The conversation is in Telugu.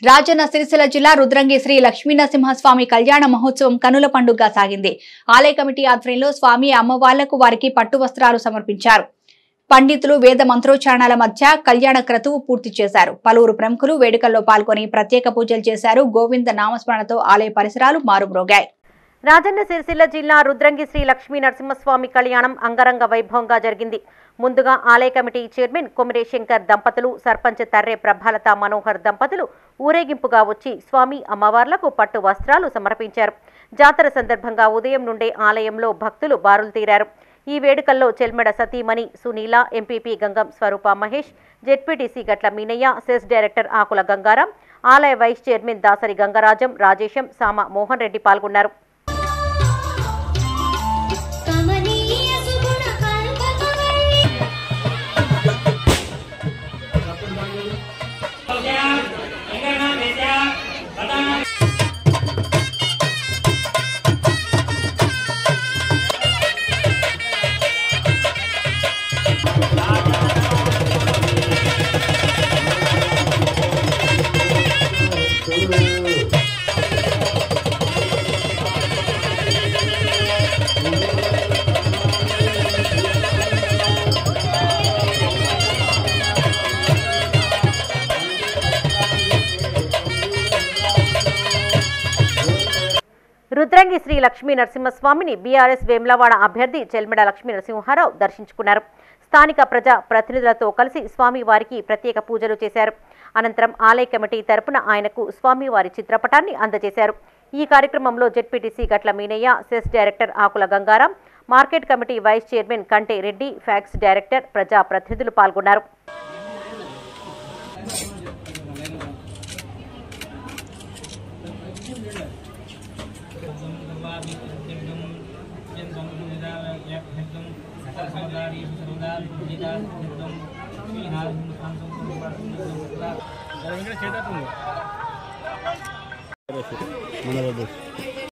రాజన్న సిరిసిల్ల జిల్లా రుద్రంగి శ్రీ లక్ష్మీనరసింహస్వామి కళ్యాణ మహోత్సవం కనుల పండుగగా సాగింది ఆలయ కమిటీ ఆధ్వర్యంలో స్వామి అమ్మవార్లకు వారికి పట్టు వస్త్రాలు సమర్పించారు పండితులు వేద మంత్రోచ్చారణల మధ్య కళ్యాణ క్రతువు పూర్తి చేశారు పలువురు ప్రముఖులు వేడుకల్లో పాల్గొని ప్రత్యేక పూజలు చేశారు గోవింద నామస్మరణతో ఆలయ పరిసరాలు మారుమ్రోగాయి రాజన్న సిరిసిల్ల జిల్లా రుద్రంగి శ్రీ లక్ష్మీ నరసింహస్వామి కళ్యాణం అంగరంగ వైభవంగా జరిగింది ముందుగా ఆలయ కమిటీ చైర్మన్ కొమిరే శంకర్ దంపతులు సర్పంచ్ తర్రే ప్రభాలత మనోహర్ దంపతులు ఊరేగింపుగా వచ్చి స్వామి అమ్మవార్లకు పట్టు వస్త్రాలు సమర్పించారు జాతర సందర్భంగా ఉదయం నుండే ఆలయంలో భక్తులు బారులు తీరారు ఈ వేడుకల్లో చెల్మెడ సతీమణి Sunila MPP Gangam Swaroopa Mahesh ZPTC Gatla Meenaiah cess director Akula Gangaram ఆలయ వైస్ చైర్మన్ దాసరి గంగరాజం రాజేశం సామ మోహన్ రెడ్డి పాల్గొన్నారు కమనీయ సుగుణ కల్పకవల్లి రుద్రంగి శ్రీ లక్ష్మీ నరసింహస్వామిని బీఆర్ఎస్ వేములవాడ అభ్యర్థి చెల్మెడ లక్ష్మీ నరసింహారావు దర్శించుకున్నారు స్థానిక ప్రజా ప్రతినిధులతో కలిసి స్వామివారికి ప్రత్యేక పూజలు చేశారు అనంతరం ఆలయ కమిటీ తరపున ఆయనకు స్వామివారి చిత్రపటాన్ని అందజేశారు ఈ కార్యక్రమంలో ZPTC Gatla Meenaiah cess director Akula Gangaram market committee vice chairman కంటే రెడ్డి ఫ్యాక్స్ డైరెక్టర్ ప్రజా ప్రతినిధులు పాల్గొన్నారు మన